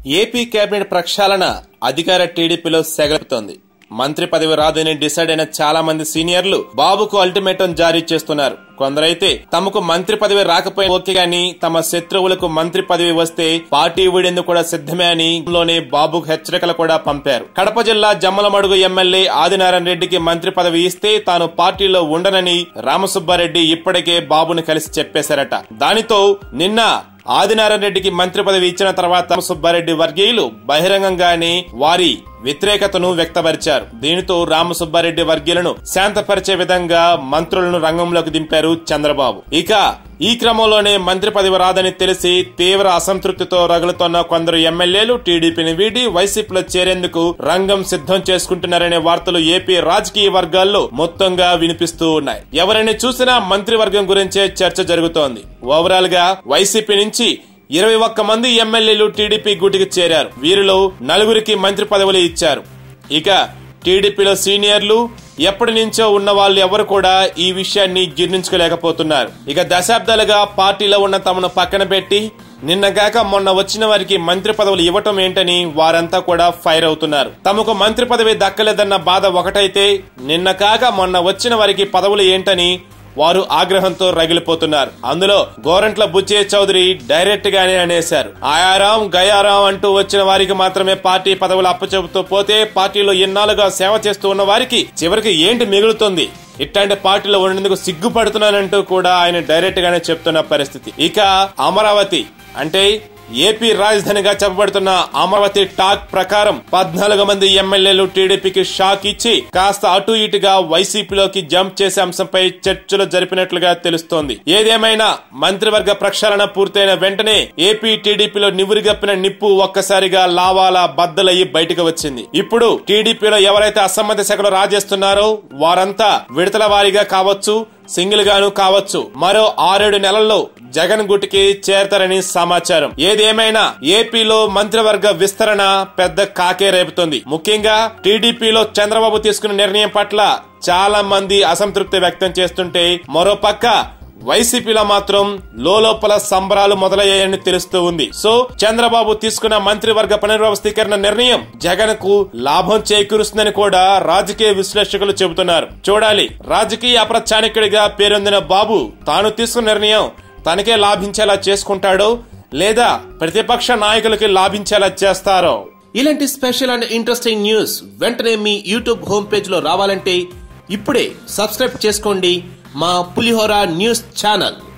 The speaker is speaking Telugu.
ఏపీ కేబినెట్ ప్రక్షాళన అధికార టీడీపీలో సెగలుపుతోంది మంత్రి పదవి రాదని డిసైడ్ అయిన చాలా మంది సీనియర్లు బాబుకు అల్టిమేటం జారీ చేస్తున్నారు కొందరైతే తమకు మంత్రి పదవి రాకపోయినా ఓకే గాని తమ శత్రువులకు మంత్రి పదవి వస్తే పార్టీ వీడేందుకు కూడా సిద్ధమే అని లోనే బాబుకు హెచ్చరికలు కూడా పంపారు కడప జిల్లా జమ్మలమడుగు ఎమ్మెల్యే ఆదినారాయణ రెడ్డికి మంత్రి పదవి ఇస్తే తాను పార్టీలో ఉండనని రామసుబ్బారెడ్డి ఇప్పటికే బాబును కలిసి చెప్పేశారట దానితో నిన్న ఆదినారాయణ రెడ్డికి మంత్రి పదవి ఇచ్చిన తర్వాత సుబ్బారెడ్డి వర్గీయులు బహిరంగంగానే వారి వ్యతిరేకతను వ్యక్తపరిచారు దీనితో రామసుబ్బారెడ్డి వర్గీయులను శాంతపరిచే విధంగా మంత్రులను రంగంలోకి దింపారు చంద్రబాబు ఇక ఈ క్రమంలోనే మంత్రి పదవి రాదని తెలిసి తీవ్ర అసంతృప్తితో రగులుతోన్న కొందరు ఎమ్మెల్యేలు టీడీపీని వీడి వైసీపీలో చేరేందుకు రంగం సిద్ధం చేసుకుంటున్నారనే వార్తలు ఏపీ రాజకీయ వర్గాల్లో మొత్తంగా వినిపిస్తూ ఉన్నాయి ఎవరిని చూసినా మంత్రివర్గం గురించే చర్చ జరుగుతోంది ఓవరాల్ గా వైసీపీ నుంచి ఇరవై ఒక్క మంది ఎమ్మెల్యేలు టీడీపీ గూటికి చేరారు వీరిలో నలుగురికి మంత్రి పదవులు ఇచ్చారు ఇక టీడీపీలో సీనియర్లు ఎప్పటి నుంచో ఉన్న వాళ్ళు ఎవరు కూడా ఈ విషయాన్ని జీర్ణించుకోలేకపోతున్నారు ఇక దశాబ్దాలుగా పార్టీలో ఉన్న తమను పక్కన పెట్టి నిన్నగాక మొన్న వచ్చిన వారికి మంత్రి పదవులు ఇవ్వటం ఏంటని వారంతా కూడా ఫైర్ అవుతున్నారు తమకు మంత్రి పదవి దక్కలేదన్న బాధ ఒకటైతే నిన్న కాక మొన్న వచ్చిన వారికి పదవులు ఏంటని వారు ఆగ్రహంతో రగిలిపోతున్నారు అందులో గోరంట్ల బుచ్చే చౌదరి డైరెక్ట్ గానే అనేశారు ఆయారాం గయారాం అంటూ వచ్చిన వారికి మాత్రమే పార్టీ పదవులు అప్పచెబుతూ పోతే పార్టీలో ఇన్నాళ్ళుగా సేవ చేస్తూ ఉన్న వారికి చివరికి ఏంటి మిగులుతుంది ఇట్లాంటి పార్టీలో ఉండేందుకు సిగ్గుపడుతున్నానంటూ కూడా ఆయన డైరెక్ట్ గానే చెప్తున్న పరిస్థితి ఇక అమరావతి అంటే ఏపీ రాజధానిగా చెప్పబడుతున్న అమరావతి టాక్ ప్రకారం పద్నాలుగు మంది ఎమ్మెల్యేలు టీడీపీకి షాక్ ఇచ్చి కాస్త అటు ఇటుగా వైసీపీలోకి జంప్ చేసే అంశంపై చర్చలు జరిపినట్లుగా తెలుస్తోంది ఏదేమైనా మంత్రివర్గ ప్రక్షాళన పూర్తయిన వెంటనే ఏపీ టీడీపీలో నివురిగప్పిన నిప్పు ఒక్కసారిగా లావాలా బద్దలయ్యి బయటకు వచ్చింది ఇప్పుడు టీడీపీలో ఎవరైతే అసమ్మతి శాఖలో రాజేస్తున్నారో వారంతా విడతల వారీగా కావచ్చు సింగిల్ గాను కావచ్చు మరో ఆరేడు నెలల్లో జగన్ గుటికి చేరతారని సమాచారం ఏదేమైనా ఏపీలో మంత్రివర్గ విస్తరణ పెద్ద కాకే రేపుతోంది ముఖ్యంగా టీడీపీలో చంద్రబాబు తీసుకున్న నిర్ణయం పట్ల చాలా మంది అసంతృప్తి వ్యక్తం చేస్తుంటే మరోపక్క వైసీపీలో మాత్రం లోపల సంబరాలు మొదలయ్యాయని తెలుస్తూ ఉంది సో చంద్రబాబు తీసుకున్న మంత్రివర్గ పునర్వ్యవస్థీకరణ నిర్ణయం జగన్ కు లాభం చేకూరుస్తుందని కూడా రాజకీయ విశ్లేషకులు చెబుతున్నారు చూడాలి రాజకీయ అప్రచాణికుడిగా పేరొందిన బాబు తాను తీసుకున్న నిర్ణయం తనకే లాభించేలా చేసుకుంటాడో లేదా ప్రతిపక్ష నాయకులకి లాభించేలా చేస్తారో ఇలాంటి స్పెషల్ అండ్ ఇంట్రెస్టింగ్ న్యూస్ వెంటనే మీ యూట్యూబ్ హోమ్ పేజ్ లో రావాలంటే ఇప్పుడే సబ్స్క్రైబ్ చేసుకోండి మా పులిహోర న్యూస్ ఛానల్